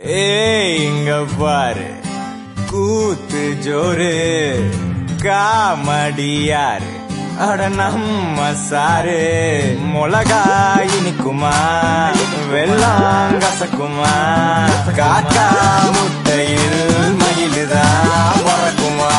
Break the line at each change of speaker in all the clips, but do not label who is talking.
ஏய் இங்க பாரு கூத்து ஜோரு காமடியாரு அட நம்ம சாரு மிளகா இனிக்குமா வெள்ளம் கசக்குமா காக்கா முட்டையில் மயிலுதான் பறக்குமா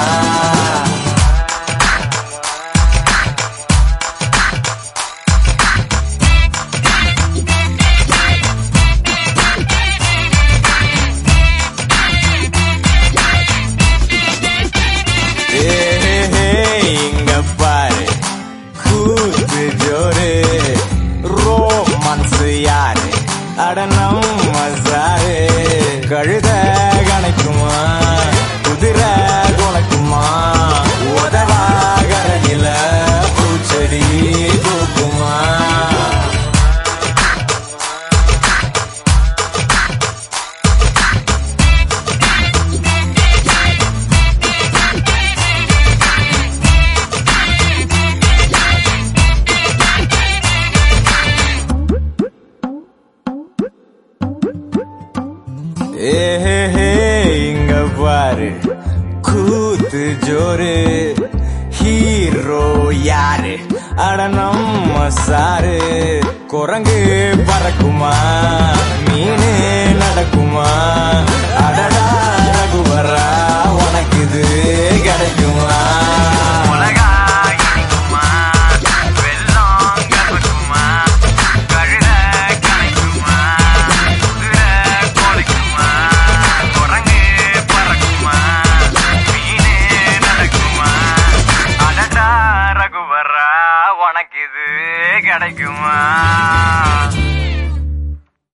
ஏய், இங்க பாரு கூத்து ஜோரு ரோமான்ஸ் யாரு அட நம்ம சாரு கழுத கணக்குமா குதிரை குணக்குமா உதவாகரையில பூச்செடி பூக்குமா ஏஹே இங்க பாரு கூத்து ஜோரு ஹீரோ யாரு அட நம்ம சாரு குரங்கு பறக்குமா